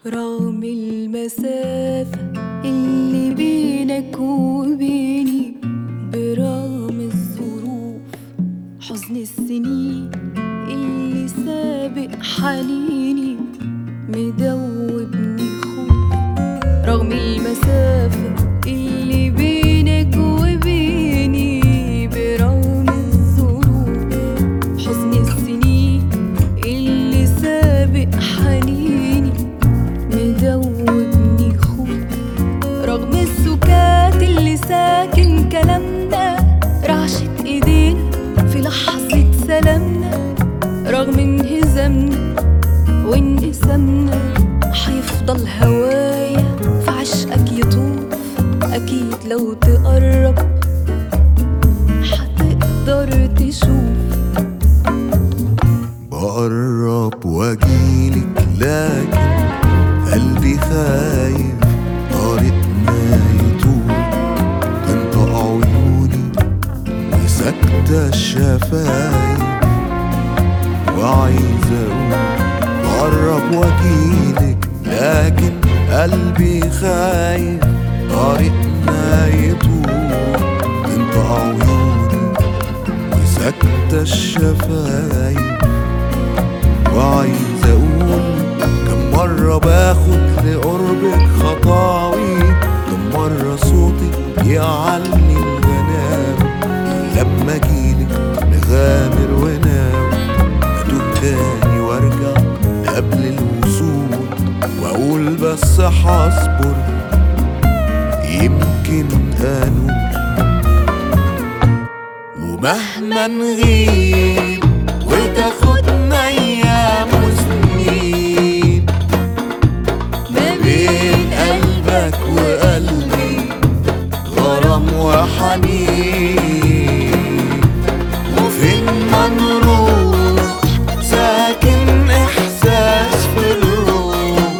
رغم المسافة اللي بينك وبيني برغم الظروف حزن السنين اللي سابق حنيني مدوبني خوف رغم المسافة اللي بينك وبيني برغم الظروف حزن السنين اللي سابق حنيني مدوبني خوف رغم السكات اللي ساكن كلامنا رعشة ايدينا في لحظة سلامنا رغم انهزامنا وانقسامنا حيفضل هوايا في عشقك يطوف اكيد لو تقرب حتقدر تشوف بقرب واجيلك لكن قلبي خايف طريقنا يطول تنطق عيوني وساكتة الشفايف وعايز اقول بقرب واجيلك لكن قلبي خايف طريقنا يطول تنطق عيوني وساكتة الشفايف وعايز اقول كم مرة باخد لقربك خطاوي كم مرة صوتي يعلي الغنام لما اجيلك نغامر وناوي اتوه تاني وارجع قبل الوصول واقول بس هصبر يمكن انول ومهما نغيب وتاخدنا ايام وسنين ما بين قلبك وقلبي غرام وحنين وفين ما نروح ساكن احساس في الروح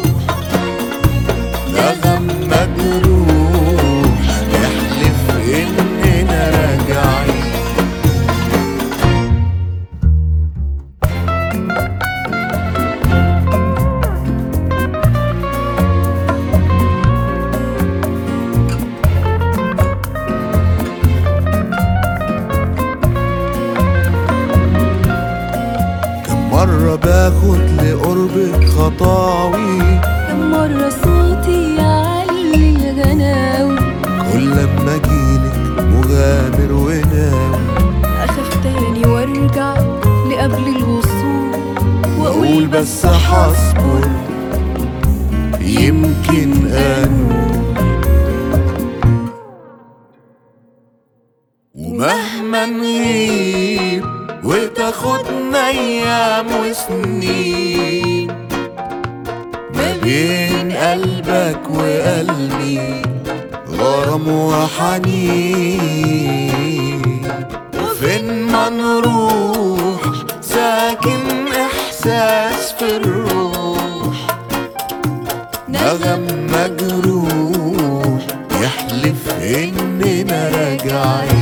نغم مجروح نحلف اننا راجعين كم مرة باخد لقربك خطاوي كم مرة صوتي يعلي الغناوي كل لما اجيلك مغامر وناوي أخاف تاني وارجع لقبل الوصول واقول بس هصبر يمكن انول ومهما نغيب وتاخدنا ايام وسنين ما بين قلبك وقلبي غرام وحنين وفين ما نروح ساكن احساس في الروح نغم مجروح يحلف اننا راجعين